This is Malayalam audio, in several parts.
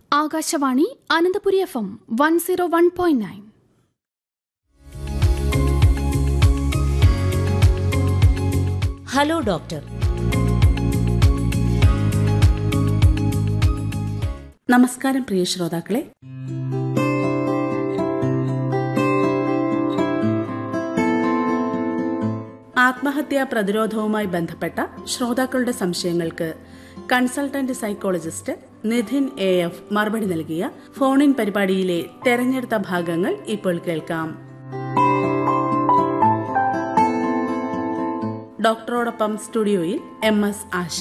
Akashvani Ananthapuri F M one zero one point nine hello doctor നമസ്കാരം പ്രിയ ശ്രോതാക്കളെ ആത്മഹത്യാ പ്രതിരോധവുമായി ബന്ധപ്പെട്ട ശ്രോതാക്കളുടെ സംശയങ്ങൾക്ക് consultant psychologist Nidhin A F മറുപടി നൽകിയ ഫോണിൻ പരിപാടിയിലെ തെരഞ്ഞെടുത്ത ഭാഗങ്ങൾ ഇപ്പോൾ കേൾക്കാം ഡോക്ടറോടൊപ്പം സ്റ്റുഡിയോയിൽ എം എസ് ആശ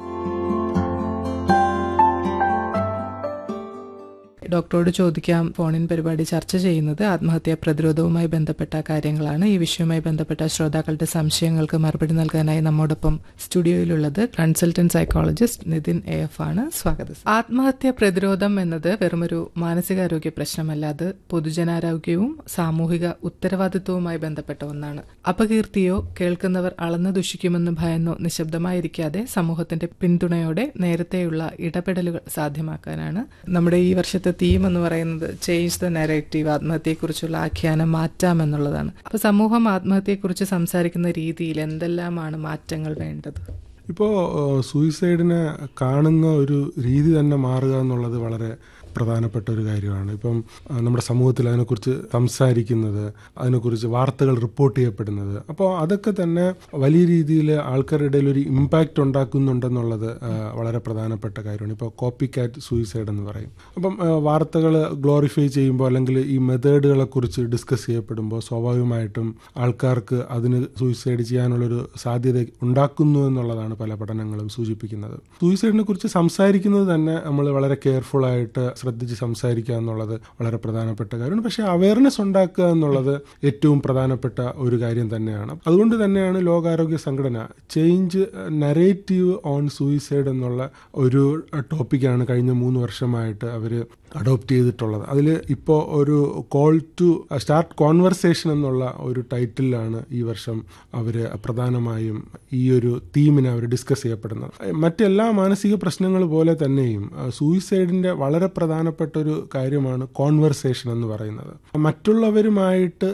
ഡോക്ടറോട് ചോദിക്കാം ഫോണിൻ പരിപാടി ചർച്ച ചെയ്യുന്നത് ആത്മഹത്യാ പ്രതിരോധവുമായി ബന്ധപ്പെട്ട കാര്യങ്ങളാണ് ഈ വിഷയവുമായി ബന്ധപ്പെട്ട ശ്രോതാക്കളുടെ സംശയങ്ങൾക്ക് മറുപടി നൽകാനായി നമ്മോടൊപ്പം സ്റ്റുഡിയോയിലുള്ളത് consultant psychologist Nithin A F ആണ് സ്വാഗതം ആത്മഹത്യാ പ്രതിരോധം എന്നത് വെറുമൊരു മാനസികാരോഗ്യ പ്രശ്നമല്ല അത് പൊതുജനാരോഗ്യവും സാമൂഹിക ഉത്തരവാദിത്വവുമായി ബന്ധപ്പെട്ട ഒന്നാണ് അപകീർത്തിയോ കേൾക്കുന്നവർ അളന്നു ദുഷിക്കുമെന്ന് ഭയന്നോ നിശബ്ദമായിരിക്കാതെ സമൂഹത്തിന്റെ പിന്തുണയോടെ നേരത്തെയുള്ള ഇടപെടലുകൾ സാധ്യമാക്കാനാണ് നമ്മുടെ ഈ വർഷത്തെ തീം എന്ന് പറയുന്നത് ചേഞ്ച് ദ നെറേറ്റീവ് ആത്മഹത്യയെക്കുറിച്ചുള്ള ആഖ്യാനം മാറ്റാമെന്നുള്ളതാണ് അപ്പൊ സമൂഹം ആത്മഹത്യയെക്കുറിച്ച് സംസാരിക്കുന്ന രീതിയിൽ എന്തെല്ലാമാണ് മാറ്റങ്ങൾ വേണ്ടത് ഇപ്പോൾ സൂയിസൈഡിനെ കാണുന്ന ഒരു രീതി തന്നെ മാറുക എന്നുള്ളത് വളരെ പ്രധാനപ്പെട്ട ഒരു കാര്യമാണ് ഇപ്പം ആ, നമ്മുടെ സമൂഹത്തിൽ അതിനെക്കുറിച്ച് സംസാരിക്കുന്നത് അതിനെക്കുറിച്ച് വാർത്തകൾ റിപ്പോർട്ട് ചെയ്യപ്പെടുന്നത് അപ്പോൾ അതൊക്കെ തന്നെ വലിയ രീതിയിൽ ആൾക്കാരുടെ ഇടയിൽ ഒരു ഇമ്പാക്റ്റ് ഉണ്ടാക്കുന്നുണ്ടെന്നുള്ളത് ആ, വളരെ പ്രധാനപ്പെട്ട കാര്യമാണ് ഇപ്പോൾ കോപ്പി കാറ്റ് സൂയിസൈഡ് എന്ന് പറയും അപ്പം വാർത്തകൾ ഗ്ലോറിഫൈ ചെയ്യുമ്പോൾ അല്ലെങ്കിൽ ഈ മെത്തേഡുകളെ കുറിച്ച് ഡിസ്കസ് ചെയ്യപ്പെടുമ്പോൾ സ്വാഭാവികമായിട്ടും ആൾക്കാർക്ക് അതിന് സൂയിസൈഡ് ചെയ്യാനുള്ളൊരു സാധ്യത ഉണ്ടാക്കുന്നു എന്നുള്ളതാണ് പല പഠനങ്ങളും സൂചിപ്പിക്കുന്നത് സൂയിസൈഡിനെ കുറിച്ച് സംസാരിക്കുന്നത് തന്നെ നമ്മൾ വളരെ കെയർഫുൾ ആയിട്ട് ശ്രദ്ധിച്ച് സംസാരിക്കുക എന്നുള്ളത് വളരെ പ്രധാനപ്പെട്ട കാര്യമാണ് പക്ഷേ അവയർനെസ് ഉണ്ടാക്കുക എന്നുള്ളത് ഏറ്റവും പ്രധാനപ്പെട്ട ഒരു കാര്യം തന്നെയാണ് അതുകൊണ്ട് തന്നെയാണ് ലോകാരോഗ്യ സംഘടന ചേഞ്ച് നരേറ്റീവ് ഓൺ സൂയിസൈഡ് എന്നുള്ള ഒരു ടോപ്പിക്കാണ് കഴിഞ്ഞ മൂന്ന് വർഷമായിട്ട് അവർ അഡോപ്റ്റ് ചെയ്തിട്ടുള്ളത് അതിൽ ഇപ്പോൾ ഒരു കോൾ ടു സ്റ്റാർട്ട് കോൺവെർസേഷൻ എന്നുള്ള ഒരു ടൈറ്റിലാണ് ഈ വർഷം അവർ പ്രധാനമായും ഈ ഒരു തീമിനെ അവർ ഡിസ്കസ് ചെയ്യപ്പെടുന്നത് മറ്റെല്ലാ മാനസിക പ്രശ്നങ്ങൾ പോലെ തന്നെയും സൂയിസൈഡിൻ്റെ വളരെ പ്രധാനപ്പെട്ട ഒരു കാര്യമാണ് കോൺവെർസേഷൻ എന്ന് പറയുന്നത് മറ്റുള്ളവരുമായിട്ട്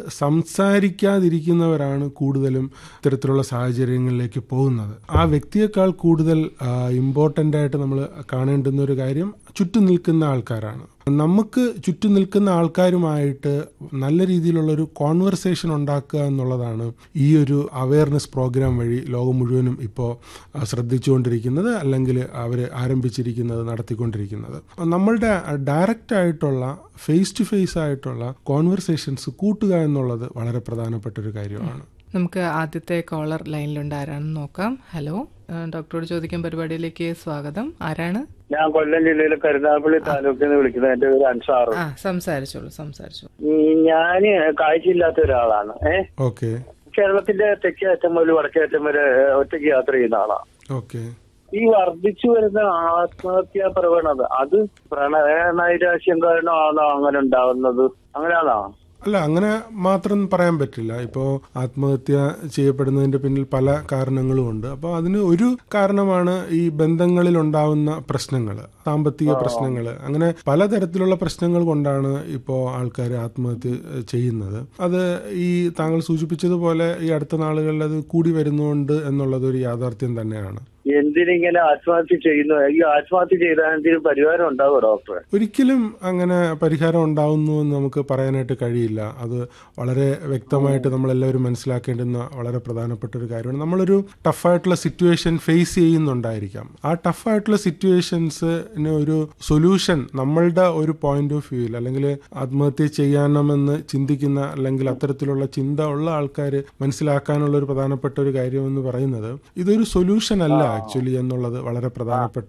സംസാരിക്കാതിരിക്കുന്നവരാണ് കൂടുതലും ഇത്തരത്തിലുള്ള സാഹചര്യങ്ങളിലേക്ക് പോകുന്നത് ആ വ്യക്തിയേക്കാൾ കൂടുതൽ ഇമ്പോർട്ടൻ്റ് ആയിട്ട് നമ്മൾ കാണേണ്ടുന്ന ഒരു കാര്യം ചുറ്റും നിൽക്കുന്ന ആൾക്കാരാണ് നമുക്ക് ചുറ്റും നിൽക്കുന്ന ആൾക്കാരുമായിട്ട് നല്ല രീതിയിലുള്ള ഒരു കോൺവെർസേഷൻ ഉണ്ടാക്കുക എന്നുള്ളതാണ് ഈ ഒരു അവയർനെസ് പ്രോഗ്രാം വഴി ലോകം മുഴുവനും ഇപ്പോൾ ശ്രദ്ധിച്ചുകൊണ്ടിരിക്കുന്നത് അല്ലെങ്കിൽ അവർ ആരംഭിച്ചിരിക്കുന്നത് നടത്തിക്കൊണ്ടിരിക്കുന്നത് നമ്മളുടെ ഡയറക്റ്റ് ആയിട്ടുള്ള ഫേസ് ടു ഫേസ് ആയിട്ടുള്ള കോൺവെർസേഷൻസ് കൂട്ടുക എന്നുള്ളത് വളരെ പ്രധാനപ്പെട്ട ഒരു കാര്യമാണ് നമുക്ക് ആദ്യത്തെ കോളർ ലൈനിലുണ്ട് ആരാണെന്ന് നോക്കാം ഹലോ ഏഹ് ഡോക്ടറോട് ചോദിക്കാൻ പരിപാടിയിലേക്ക് സ്വാഗതം ആരാണ് ഞാൻ കൊല്ലം ജില്ലയിലെ കരുനാഗപ്പള്ളി താലൂക്കിൽ നിന്ന് വിളിക്കുന്നത് എന്റെ പേര് അൻസാർ ആ സംസാരിച്ചോളൂ സംസാരിച്ചോളൂ ഞാന് കാഴ്ചയില്ലാത്ത ഒരാളാണ് ഏ ഓക്കെ കേരളത്തിന്റെ തെക്കേ അറ്റം മുതൽ വടക്കേ അറ്റം വരെ ഒറ്റയ്ക്ക് യാത്ര ചെയ്യുന്ന ആളാണ് ഓക്കെ ഈ വർദ്ധിച്ചു വരുന്ന ആത്മഹത്യാ പ്രവണത അത് പ്രണയ നൈരാശ്യം കാരണമാണോ അങ്ങനെ ഉണ്ടാവുന്നത് അങ്ങനെയാണോ അല്ല അങ്ങനെ മാത്രം പറയാൻ പറ്റില്ല ഇപ്പോൾ ആത്മഹത്യ ചെയ്യപ്പെടുന്നതിന്റെ പിന്നിൽ പല കാരണങ്ങളും ഉണ്ട് അപ്പോൾ അതിന് ഒരു കാരണമാണ് ഈ ബന്ധങ്ങളിൽ ഉണ്ടാവുന്ന പ്രശ്നങ്ങൾ സാമ്പത്തിക പ്രശ്നങ്ങൾ അങ്ങനെ പലതരത്തിലുള്ള പ്രശ്നങ്ങൾ കൊണ്ടാണ് ഇപ്പോൾ ആൾക്കാർ ആത്മഹത്യ ചെയ്യുന്നത് അത് ഈ താങ്കൾ സൂചിപ്പിച്ചതുപോലെ ഈ അടുത്ത നാളുകളിൽ അത് കൂടി വരുന്നുണ്ട് എന്നുള്ളത് ഒരു യാഥാർത്ഥ്യം തന്നെയാണ് എന്തിനിങ്ങനെ ആത്മഹത്യ ചെയ്യുന്നു ഈ ആത്മഹത്യ ചെയ്താൽ എന്തെങ്കിലും പരിഹാരം ഉണ്ടാവുമോ ഡോക്ടറെ ഒരിക്കലും അങ്ങനെ പരിഹാരം ഉണ്ടാവുന്നു എന്ന് നമുക്ക് പറയാനായിട്ട് കഴിയില്ല അത് വളരെ വ്യക്തമായിട്ട് നമ്മളെല്ലാവരും മനസ്സിലാക്കേണ്ടുന്ന വളരെ പ്രധാനപ്പെട്ട ഒരു കാര്യമാണ് നമ്മളൊരു ടഫായിട്ടുള്ള സിറ്റുവേഷൻ ഫേസ് ചെയ്യുന്നുണ്ടായിരിക്കാം ആ ടഫായിട്ടുള്ള സിറ്റുവേഷൻസിന് ഒരു സൊല്യൂഷൻ നമ്മളുടെ ഒരു പോയിന്റ് ഓഫ് വ്യൂവിൽ അല്ലെങ്കിൽ ആത്മഹത്യ ചെയ്യാണമെന്ന് ചിന്തിക്കുന്ന അല്ലെങ്കിൽ അത്തരത്തിലുള്ള ചിന്ത ഉള്ള ആൾക്കാർ മനസ്സിലാക്കാനുള്ള ഒരു പ്രധാനപ്പെട്ട ഒരു കാര്യം എന്ന് പറയുന്നത് ഇതൊരു സൊല്യൂഷൻ അല്ല ആക്ച്വലി എന്നുള്ളത് വളരെ പ്രധാനപ്പെട്ട